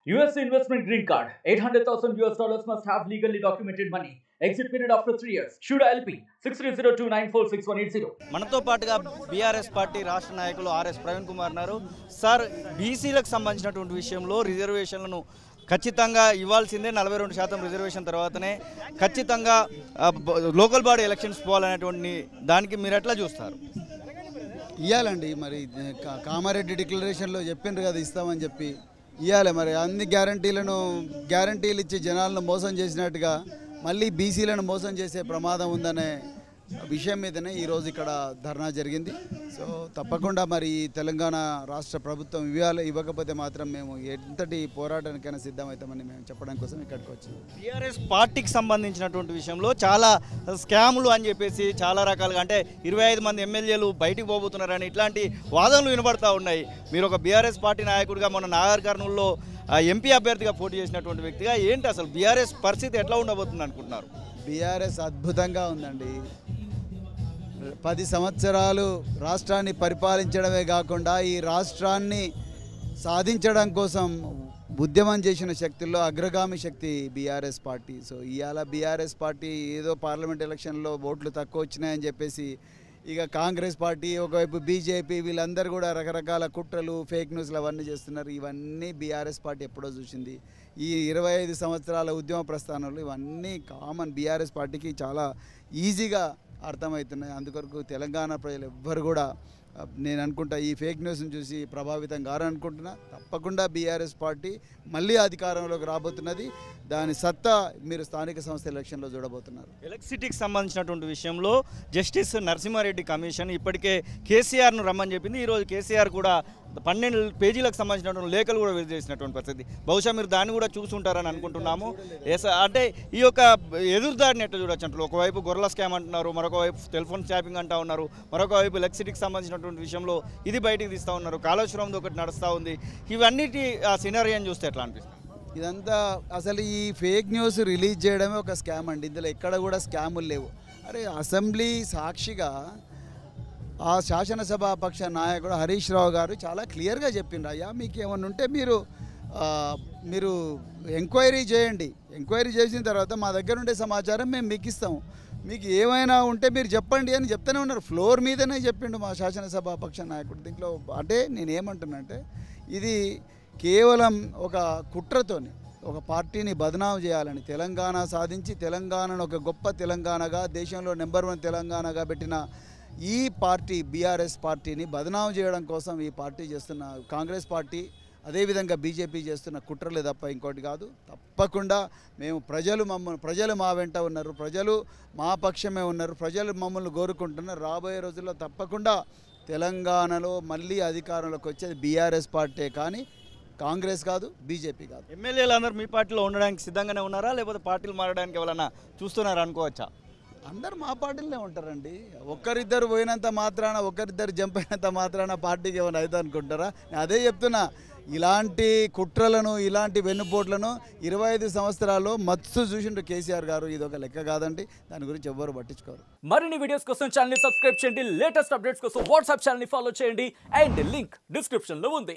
US investment green card. 800,000 US dollars must have legally documented money. Exit period after 3 years. Shuda LP 6302946180. మనతో పాటుగా BRS party రాష్ట్ర నాయకులు RS Praveen Kumar ఉన్నారు sir బీసీలకు సంబంధించినటువంటి విషయంలో రిజర్వేషన్లను ఖచ్చితంగా ఇవ్వాల్సిందే నలభై రెండు శాతం రిజర్వేషన్ తర్వాతనే ఖచ్చితంగా ఆ, బ- లోకల్ బాడీ ఎలక్షన్స్ పోవాలనేటువంటి దానికి మీరు ఎట్లా చూస్తారు ఇవ్వాలండి మరి కా- కామారెడ్డి డిక్లరేషన్లో చెప్పిండ్రు కదా ఇస్తామని చెప్పి ఇవ్వాలి మరి అన్ని గ్యారంటీలను గ్యారంటీలు ఇచ్చి జనాలను మోసం చేసినట్టుగా మళ్ళీ బీసీలను మోసం చేసే ప్రమాదం ఉందనే విషయం మీదనే ఈరోజు ఇక్కడ ధర్నా జరిగింది సో తప్పకుండా మరి ఈ తెలంగాణ రాష్ట్ర ప్రభుత్వం ఇవ్వాలి ఇవ్వకపోతే మాత్రం మేము ఎంతటి పోరాటానికైనా సిద్ధమవుతామని మేము చెప్పడం కోసం ఇక్కడికి వచ్చాము బీఆర్ఎస్ పార్టీకి సంబంధించినటువంటి విషయంలో చాలా స్కాములు అని చెప్పేసి చాలా రకాలుగా అంటే ఇరవై ఐదు మంది ఎమ్మెల్యేలు బయటికి పోబోతున్నారని ఇట్లాంటి వాదనలు వినబడతా ఉన్నాయి మీరు ఒక బీఆర్ఎస్ పార్టీ నాయకుడిగా మన నాగర్ కర్నూలులో ఆ, ఎంపీ అభ్యర్థిగా పోటీ చేసినటువంటి వ్యక్తిగా ఏంటి అసలు బీఆర్ఎస్ పరిస్థితి ఎట్లా ఉండబోతుంది అనుకుంటున్నారు బీఆర్ఎస్ అద్భుతంగా ఉందండి పది సంవత్సరాలు రాష్ట్రాన్ని పరిపాలించడమే కాకుండా ఈ రాష్ట్రాన్ని సాధించడం కోసం ఉద్యమం చేసిన శక్తుల్లో అగ్రగామి శక్తి బీఆర్ఎస్ పార్టీ సో ఇవాళ బీఆర్ఎస్ పార్టీ ఏదో పార్లమెంట్ ఎలక్షన్లో ఓట్లు తక్కువ వచ్చినాయని చెప్పేసి ఇక కాంగ్రెస్ పార్టీ ఒకవైపు బీజేపీ వీళ్ళందరూ కూడా రకరకాల కుట్రలు ఫేక్ న్యూస్లు అవన్నీ చేస్తున్నారు ఇవన్నీ బీఆర్ఎస్ పార్టీ ఎప్పుడో చూసింది ఈ ఇరవై ఐదు సంవత్సరాల ఉద్యమ ప్రస్థానంలో ఇవన్నీ కామన్ బీఆర్ఎస్ పార్టీకి చాలా ఈజీగా అర్థమవుతున్నాయి అందుకొరకు తెలంగాణ ప్రజలు ఎవ్వరు కూడా ఆ, నేను అనుకుంటా ఈ ఫేక్ న్యూస్ని చూసి ప్రభావితం కారనుకుంటున్నా తప్పకుండా బీఆర్ఎస్ పార్టీ మళ్ళీ అధికారంలోకి రాబోతున్నది దాని సత్తా మీరు స్థానిక సంస్థ ఎలక్షన్లో చూడబోతున్నారు ఎలక్ట్రిసిటీకి సంబంధించినటువంటి విషయంలో జస్టిస్ నరసింహారెడ్డి కమిషన్ ఇప్పటికే కేసీఆర్ను రమ్మని చెప్పింది ఈరోజు కేసీఆర్ కూడా పన్నెండు పేజీలకు సంబంధించినటువంటి లేఖలు కూడా విడుదల చేసినటువంటి పరిస్థితి బహుశా మీరు దాన్ని కూడా చూసుంటారని అనుకుంటున్నాము ఎస్ అంటే ఈ యొక్క ఎదురుదారిని ఎట్లా చూడొచ్చు అంటే ఒకవైపు గొర్రెల స్కామ్ అంటున్నారు మరొక వైపు టెలిఫోన్ ట్యాపింగ్ అంటా ఉన్నారు మరొక వైపు ఎలక్ట్రిసిటీకి సంబంధించినటువంటి విషయంలో ఇది బయటికి తీస్తూ ఉన్నారు కాళేశ్వరంది ఒకటి నడుస్తూ ఉంది ఇవన్నిటి ఆ సినరీని చూస్తే ఎట్లా అనిపిస్తుంది ఇదంతా అసలు ఈ ఫేక్ న్యూస్ రిలీజ్ చేయడమే ఒక స్కామ్ అండి ఇందులో ఎక్కడ కూడా స్కాములు లేవు అరే అసెంబ్లీ సాక్షిగా ఆ శాసనసభాపక్ష నాయకుడు హరీష్ రావు గారు చాలా క్లియర్గా చెప్పిండ్రు అయ్యా మీకు ఏమైనా ఉంటే మీరు ఆ, మీరు ఎంక్వైరీ చేయండి ఎంక్వైరీ చేసిన తర్వాత మా దగ్గర ఉండే సమాచారం మేము మీకు ఇస్తాం మీకు ఏమైనా ఉంటే మీరు చెప్పండి అని చెప్తూనే ఉన్నారు ఫ్లోర్ మీదనే చెప్పిండు మా శాసనసభాపక్ష నాయకుడు దీంట్లో అంటే నేను ఏమంటున్నానంటే ఇది కేవలం ఒక కుట్రతోని ఒక పార్టీని బదనాం చేయాలని తెలంగాణ సాధించి తెలంగాణను ఒక గొప్ప తెలంగాణగా దేశంలో నెంబర్ వన్ తెలంగాణగా పెట్టిన ఈ పార్టీ బీఆర్ఎస్ పార్టీని బదనాం చేయడం కోసం ఈ పార్టీ చేస్తున్న కాంగ్రెస్ పార్టీ అదేవిధంగా బీజేపీ చేస్తున్న కుట్రలే తప్ప ఇంకోటి కాదు తప్పకుండా మేము ప్రజలు మమ్మల్ని ప్రజలు మా వెంట ఉన్నారు ప్రజలు మా పక్షమే ఉన్నారు ప్రజలు మమ్మల్ని కోరుకుంటున్నారు రాబోయే రోజుల్లో తప్పకుండా తెలంగాణలో మళ్ళీ అధికారంలోకి వచ్చేది బీఆర్ఎస్ పార్టీ కానీ కాంగ్రెస్ కాదు బీజేపీ కాదు ఎమ్మెల్యేలు అందరూ మీ పార్టీలో ఉండడానికి సిద్ధంగానే ఉన్నారా లేకపోతే పార్టీలు మారడానికి ఎవరైనా చూస్తున్నారా అనుకోవచ్చా అందరు మా పార్టీలోనే ఉంటారండి ఒక్కరిద్దరు పోయినంత మాత్రాన ఒక్కరిద్దరు జంప్ అయినంత మాత్రాన పార్టీకి ఏమైనా అవుతుంది అనుకుంటారా నేను అదే చెప్తున్నా ఇలాంటి కుట్రలను ఇలాంటి వెన్నుపోట్లను ఇరవై ఐదు సంవత్సరాల్లో మత్తు చూసిండు కేసీఆర్ గారు ఇది ఒక లెక్క కాదండి దాని గురించి ఎవ్వరు పట్టించుకోరు మరిన్ని వీడియోస్ కోసం ఛానల్ సబ్స్క్రైబ్ చేయండి లేటెస్ట్ అప్డేట్స్ కోసం వాట్సాప్ ఛానల్ ఫాలో చేయండి అండ్ లింక్ డిస్క్రిప్షన్ లో ఉంది